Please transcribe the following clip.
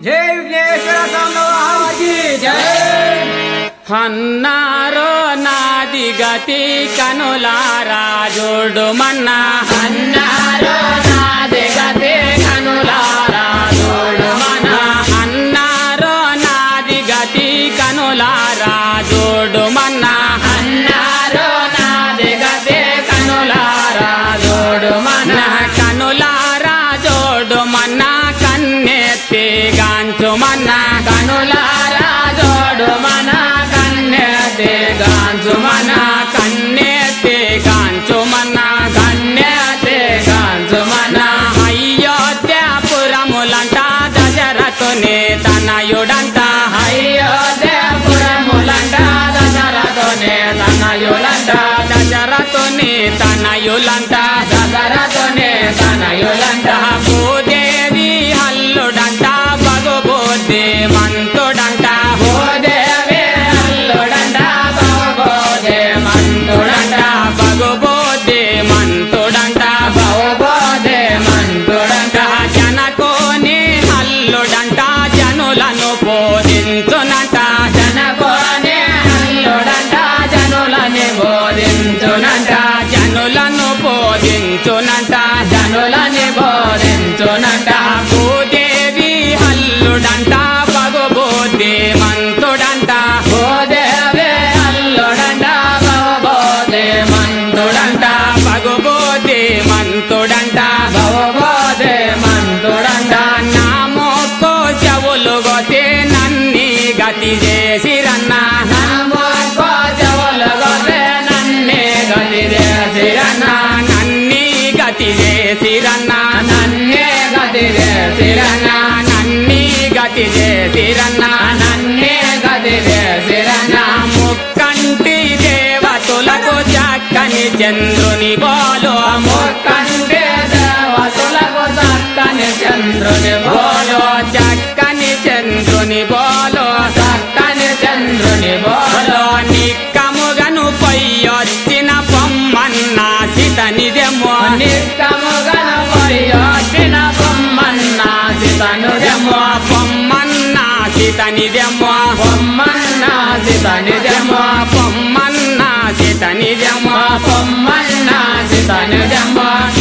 జై విఘ్నేశ్వర స్వామి జై అన్నారో నాది గతి కనులారా జోడు మన్నా అన్నారో నాది గతి కనులారా చూడు మన అన్నారో నాది గతి కనులారా జోడు మన్నా అన్నారో నాది గతి కనులారా చూడు మన నా కనులారా జోడు మన్నా కన్నెత్తి గాంచు మన్నా కనులారా చూడు మన కన్నెత్తి గాంచు మన కన్నెత్తి గాంచు మన్నా కన్నెత్తి గాంచు మన అయోధ్యాపురములంట దశరథుని తనయుడంట అయోధ్యపురములంట దశరథుని తనయులంట దశరథుని తనయులంట దశరథుని తనయులంట భూదేవి హల్లుడంట బగుబుద్ధి మంతుడంట భూదేవి అల్లుడంట బహుబోధే మంతుడంట బగుబుద్ధి మంతుడంట బహుబోధే మంతుడంట జనకోని హల్లుడంట జనులను బోధించునంట జనకోని అల్లుడంట జనులని బోధించునంట జనులను బోధించునంట జనులని బోధించునంట భూదేవి హల్లుడంట బగుబుద్ధి మంతుడంట భూదేవి అల్లుడంట బహుబోధే మంతుడంట బగుబుద్ధి మంతుడంట బహుబోధే మంతుడంట నా మోకో చెవులు గొతే నన్ని గతి చేసిరన్నా నమో కోజవులగొసే నన్నే గతి చేసిరన్నా నన్ని గతి చేసిరన్నా నన్నే గతి చేసిరన్నా నన్ని గతి చేసిరన్నా నన్నే గతి చేసిరన్నా నా ముక్కంటి దేవతులకు చక్కని చంద్రుని బోలు ముక్కంటే దేవతులకు చక్కని చంద్రుని బోలో బోలో చక్కని చంద్రుని బోలో చక్కని చంద్రుని బోలో బోలో నిక్కముగను పొయ్యొచ్చిన పొమ్మన్నా సితనిదెమో నిక్కముగను పోయొచ్చిన బొమ్మన్నా సితనుడెమో పొమ్మన్నా సితనిదెమో బొమ్మన్నా సితనిదెమో పొమ్మన్నా సితనిదెమో బొమ్మన్నా సితనుడెమో